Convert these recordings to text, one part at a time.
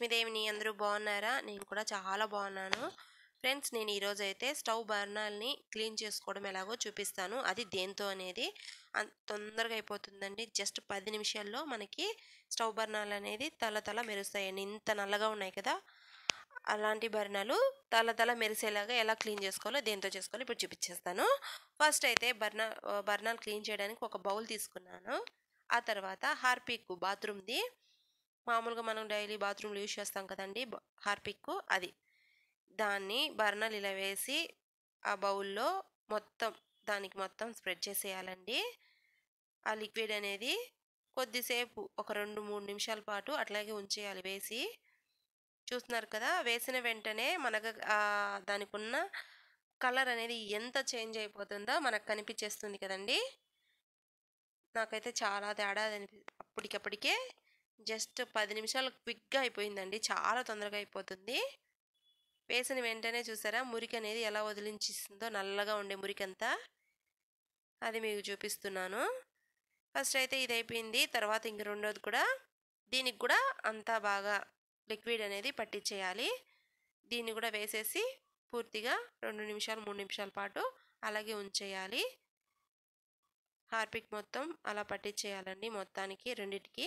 లక్ష్మీదేవిని అందరూ బాగున్నారా నేను కూడా చాలా బాగున్నాను ఫ్రెండ్స్ నేను ఈరోజు అయితే స్టవ్ బర్నర్ని క్లీన్ చేసుకోవడం ఎలాగో చూపిస్తాను అది దేంతో అనేది అన్- తొందరగా అయిపోతుందండి జస్ట్ పది నిమిషాల్లో మనకి స్టవ్ బర్నర్లు అనేది తల తల మెరుస్తాయండి ఇంత నల్లగా ఉన్నాయి కదా అలాంటి బర్నర్లు తల తల మెరిసేలాగా ఎలా క్లీన్ చేసుకోవాలో దేంతో చేసుకోవాలో ఇప్పుడు చూపించేస్తాను ఫస్ట్ అయితే బర్నర్ బర్నర్ క్లీన్ చేయడానికి ఒక బౌల్ తీసుకున్నాను ఆ తర్వాత హార్పిక్ బాత్రూమ్ది మామూలుగా మనం డైలీ బాత్రూమ్లో యూజ్ చేస్తాం కదండి బ- హార్పిక్ అది దాన్ని బర్నర్ ఇలా వేసి ఆ బౌల్లో మొత్తం దానికి మొత్తం స్ప్రెడ్ చేసేయాలండి ఆ లిక్విడ్ అనేది కొద్దిసేపు ఒక రెండు మూడు నిమిషాల పాటు అట్లాగే ఉంచేయాలి వేసి చూస్తున్నారు కదా వేసిన వెంటనే మనకు ఆ దానికి ఉన్న కలర్ అనేది ఎంత చేంజ్ అయిపోతుందో మనకు కనిపించేస్తుంది కదండి నాకైతే చాలా తేడా అనిపి అప్పటికప్పటికే జస్ట్ పది నిమిషాలు క్విక్గా అయిపోయిందండి చాలా తొందరగా అయిపోతుంది వేసిన వెంటనే చూసారా మురికి అనేది ఎలా వదిలించిస్తుందో నల్లగా ఉండే మురికి అంతా అది మీకు చూపిస్తున్నాను ఫస్ట్ అయితే ఇది అయిపోయింది తర్వాత ఇంక రెండోది కూడా దీనికి కూడా అంతా బాగా లిక్విడ్ అనేది పట్టించేయాలి దీన్ని కూడా వేసేసి పూర్తిగా రెండు నిమిషాలు మూడు నిమిషాల పాటు అలాగే ఉంచేయాలి హార్పిక్ మొత్తం అలా పట్టించేయాలండి మొత్తానికి రెండిటికి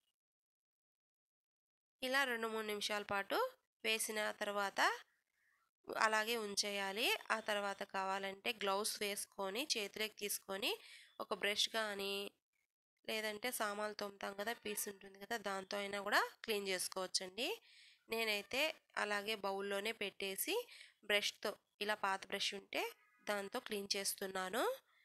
ఇలా రెండు మూడు నిమిషాల పాటు వేసిన తర్వాత అలాగే ఉంచేయాలి ఆ తర్వాత కావాలంటే గ్లౌస్ వేసుకొని చేతిలోకి తీసుకొని ఒక బ్రష్ కానీ లేదంటే సామాన్లు తోముతాం కదా పీస్ ఉంటుంది కదా దాంతో అయినా కూడా క్లీన్ చేసుకోవచ్చండి నేనైతే అలాగే బౌల్లోనే పెట్టేసి బ్రష్తో ఇలా పాత బ్రష్ ఉంటే దాంతో క్లీన్ చేస్తున్నాను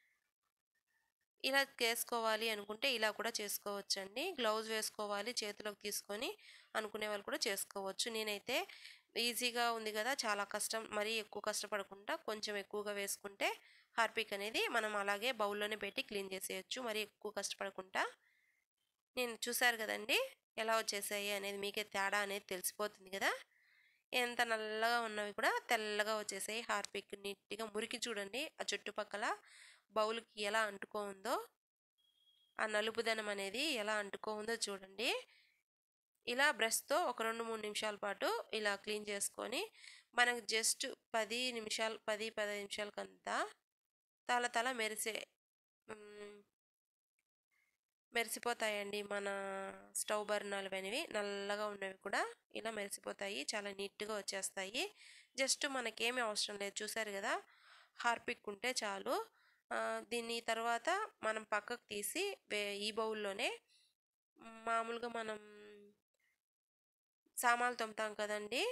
ఇలా చేసుకోవాలి అనుకుంటే ఇలా కూడా చేసుకోవచ్చండి గ్లౌజ్ వేసుకోవాలి చేతిలోకి తీసుకొని అనుకునే వాళ్ళు కూడా చేసుకోవచ్చు నేనైతే ఈజీగా ఉంది కదా చాలా కష్టం మరీ ఎక్కువ కష్టపడకుండా కొంచెం ఎక్కువగా వేసుకుంటే హార్పిక్ అనేది మనం అలాగే బౌల్లోనే పెట్టి క్లీన్ చేసేయచ్చు మరీ ఎక్కువ కష్టపడకుండా నేను చూసారు కదండి ఎలా వచ్చేసాయి అనేది మీకే తేడా అనేది తెలిసిపోతుంది కదా ఎంత నల్లగా ఉన్నవి కూడా తెల్లగా వచ్చేసాయి హార్పిక్ నీట్గా మురికి చూడండి ఆ చుట్టుపక్కల బౌల్కి ఎలా అంటుకో ఉందో ఆ నలుపుదనం అనేది ఎలా అంటుకో ఉందో చూడండి ఇలా బ్రష్తో ఒక రెండు మూడు నిమిషాల పాటు ఇలా క్లీన్ చేసుకొని మనకు జస్ట్ పది నిమిషాలు పది పది నిమిషాలకంతా తల తల మెరిసే మ్, మెరిసిపోతాయండి మన స్టవ్ బర్నర్లు అనేవి నల్లగా ఉన్నవి కూడా ఇలా మెరిసిపోతాయి చాలా నీట్గా వచ్చేస్తాయి జస్ట్ మనకేమీ అవసరం లేదు చూసారు కదా హార్పిక్ ఉంటే చాలు ఆ, దీని తర్వాత మనం పక్కకు తీసి వే- ఈ బౌల్లోనే మామూలుగా మనం సామాన్లు తోముతాం కదండి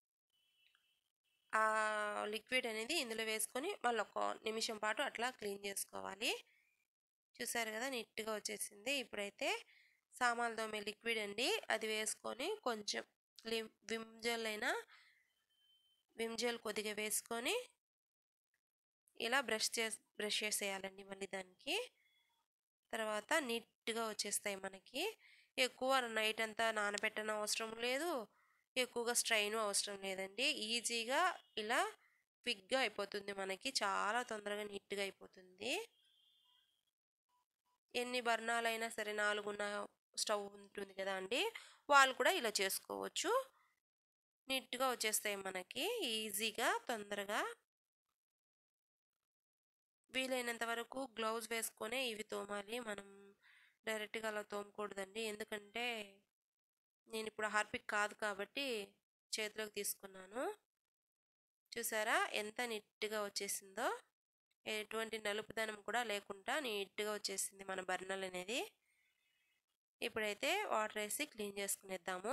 ఆ లిక్విడ్ అనేది ఇందులో వేసుకొని మళ్ళీ ఒక నిమిషం పాటు అట్లా క్లీన్ చేసుకోవాలి చూసారు కదా నీట్గా వచ్చేసింది ఇప్పుడైతే సామాన్లు తోమే లిక్విడ్ అండి అది వేసుకొని కొంచెం లిమ్ విమ్ జెల్ అయినా విమ్ జెల్ కొద్దిగా వేసుకొని ఇలా బ్రష్ చే బ్రష్ చేసేయాలండి మళ్ళీ దానికి తర్వాత నీట్గా వచ్చేస్తాయి మనకి ఎక్కువ నైట్ అంతా నానబెట్టడం అవసరం లేదు ఎక్కువగా స్ట్రైన్ అవసరం లేదండి ఈజీగా ఇలా క్విక్గా అయిపోతుంది మనకి చాలా తొందరగా నీట్గా అయిపోతుంది ఎన్ని బర్ణాలైనా సరే నాలుగున్న స్టవ్ ఉంటుంది కదా అండి వాళ్ళు కూడా ఇలా చేసుకోవచ్చు నీట్గా వచ్చేస్తాయి మనకి ఈజీగా తొందరగా వీలైనంత వరకు గ్లౌజ్ వేసుకొనే ఇవి తోమాలి మనం డైరెక్ట్గా అలా తోమకూడదండి ఎందుకంటే నేను ఇప్పుడు హార్పిక్ కాదు కాబట్టి చేతిలోకి తీసుకున్నాను చూసారా ఎంత నీట్గా వచ్చేసిందో ఎటువంటి నలుపుదనం కూడా లేకుండా నీట్గా వచ్చేసింది మన బర్నల్ అనేది ఇప్పుడైతే వాటర్ వేసి క్లీన్ చేసుకునేద్దాము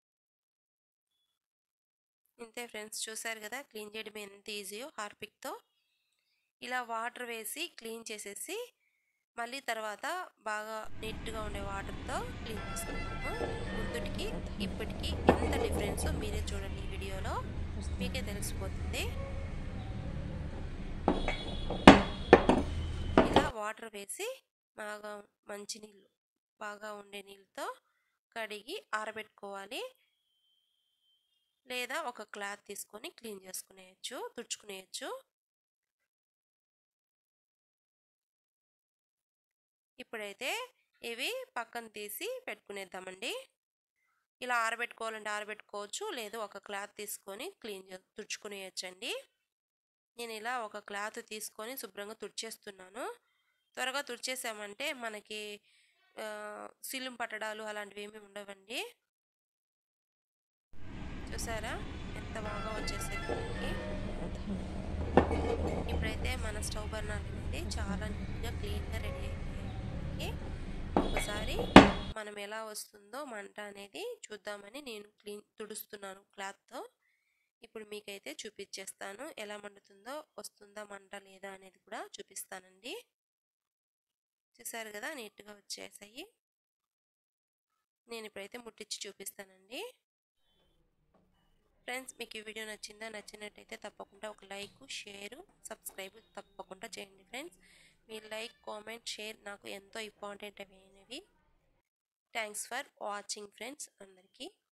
ఇంతే ఫ్రెండ్స్ చూసారు కదా క్లీన్ చేయడం ఎంత ఈజీయో హార్పిక్తో ఇలా వాటర్ వేసి క్లీన్ చేసేసి మళ్ళీ తర్వాత బాగా నీట్గా ఉండే వాటర్తో క్లీన్ చేసుకున్నాము ముందుటికి ఇప్పటికి ఎంత డిఫరెన్స్ మీరే చూడండి ఈ వీడియోలో మీకే తెలిసిపోతుంది ఇలా వాటర్ వేసి బాగా మంచి నీళ్ళు బాగా ఉండే నీళ్ళతో కడిగి ఆరబెట్టుకోవాలి లేదా ఒక క్లాత్ తీసుకొని క్లీన్ చేసుకునేయచ్చు తుడుచుకునేయచ్చు ఇప్పుడైతే ఇవి పక్కన తీసి పెట్టుకునేద్దామండి ఇలా ఆరబెట్టుకోవాలంటే ఆరబెట్టుకోవచ్చు లేదు ఒక క్లాత్ తీసుకొని క్లీన్ తుడుచుకునేయచ్చండి నేను ఇలా ఒక క్లాత్ తీసుకొని శుభ్రంగా తుడిచేస్తున్నాను త్వరగా తుడిచేసామంటే మనకి సిలుం పట్టడాలు అలాంటివి ఏమీ ఉండవండి చూసారా ఎంత బాగా వచ్చేసేది మనకి ఇప్పుడైతే మన స్టవ్ బర్నర్ అనేది చాలా నీట్గా క్లీన్గా రెడీ అయిపోయింది ఒకసారి మనం ఎలా వస్తుందో మంట అనేది చూద్దామని నేను క్లీన్ తుడుస్తున్నాను క్లాత్తో ఇప్పుడు మీకైతే చూపించేస్తాను ఎలా మండుతుందో వస్తుందా మంట లేదా అనేది కూడా చూపిస్తానండి చూసారు కదా నీట్గా వచ్చేసాయి నేను ఇప్పుడైతే ముట్టించి చూపిస్తానండి ఫ్రెండ్స్ మీకు ఈ వీడియో నచ్చిందా నచ్చినట్టయితే తప్పకుండా ఒక లైక్ షేర్ సబ్స్క్రైబ్ తప్పకుండా చేయండి ఫ్రెండ్స్ మీ లైక్ కామెంట్ షేర్ నాకు ఎంతో ఇంపార్టెంట్ అయినవి థ్యాంక్స్ ఫర్ వాచింగ్ ఫ్రెండ్స్ అందరికీ